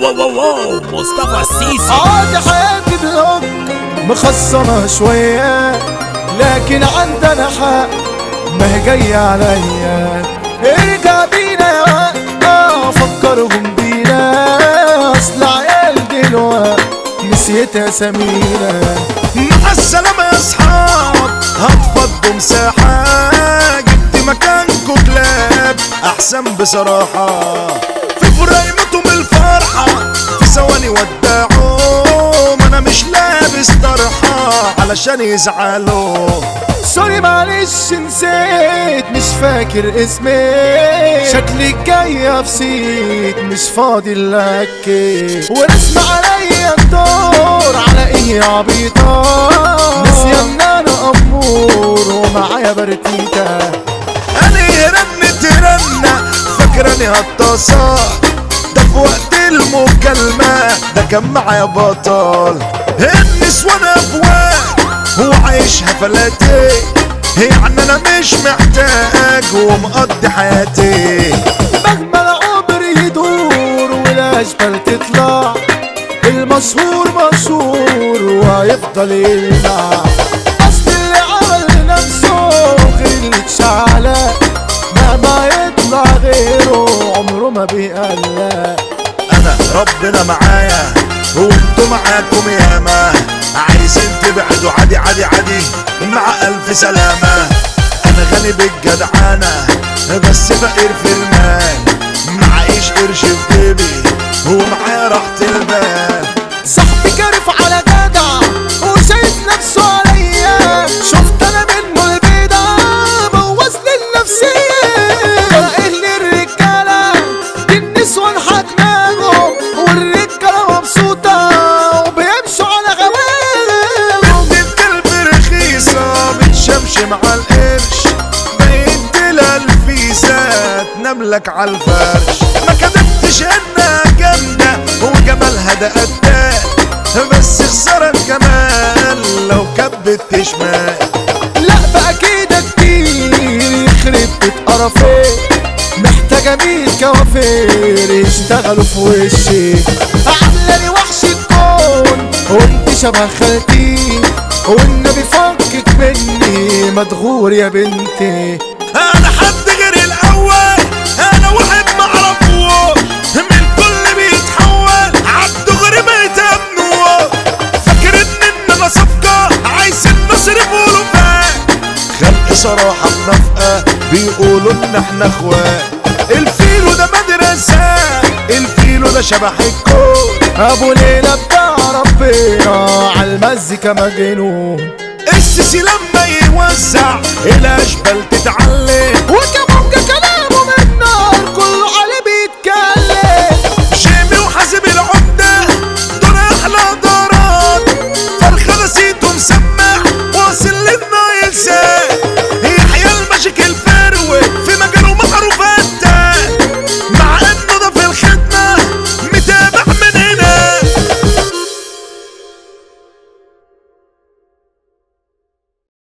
واو واو واو واو مصطفى السيسي عادي حياتي بلوك مخصمة شوية لكن عندنا حق ما هي جاية عليا ارجع بينا يا وقت آه، فكرهم بينا اصل عيال دلوقت نسيت اسامينا مع السلامة يا اصحاب هتفضوا مساحة جبت مكانكوا كلاب احسن بصراحة في فرايمتهم الفرحة في ثواني ودعوا ما انا مش لابس طرحة علشان يزعلوا سوري معلش نسيت مش فاكر اسمي شكلي جاية في سيت مش فاضي لك ورسم عليا الدور على ايه يا عبيطة ناسية ان انا امور ومعايا برتيتا انا رنت رنة فاكراني هتصل ده في وقت المكالمة ده كان معايا بطل النسوان افواج هو عايشها فلاتي يعني انا مش محتاج ومقضي حياتي مهما العمر يدور والاشبال تطلع المشهور مشهور وهيفضل يلمع اصل اللي عمل نفسه غير اللي اتشعلق مهما يطلع غيره عمره ما بيقلق انا ربنا معايا وانتوا معاكم ياما عايزين تبعدوا عادي عادي عادي مع الف سلامة انا غني بالجدعانة بس فقير في المال معيش قرش في جيبي ومعايا راحة البال صاحبي كارف على جدع وشايف نفسه عليا شفت انا منه البيضة بوظ لي النفسية اهل الرجالة دي النسوان حجمهم والرجالة مبسوطة وبيمشوا على غوالهم بنت الكلب رخيصة بتشمشم على القرش بقيت لها الفيسة تنام لك على الفرش ما كدبتش انها جامدة وجمالها ده قدام بس خسارة كمان لو كبت تشمال لا بقى كده كتير يخرب بيت قرفين محتاجة ميت كوافير يشتغلوا في وشي عاملة لي وحش الكون وانت شبه خالتي والنبي فكك مني مدغور يا بنتي انا حد غير الاول انا واحد معرفوش من كل بيتحول عبده غير ما يتأمنوه فاكر ان انا صفقة عايز نصرف ولفات خلق صراحة بنفقة بيقولوا ان احنا اخوات الفيلو ده مدرسة الفيلو ده شبح الكون ابو ليلى بتاع ربنا عالمزيكا مجنون السيسي لما يوزع الاشبال تتعلم وكان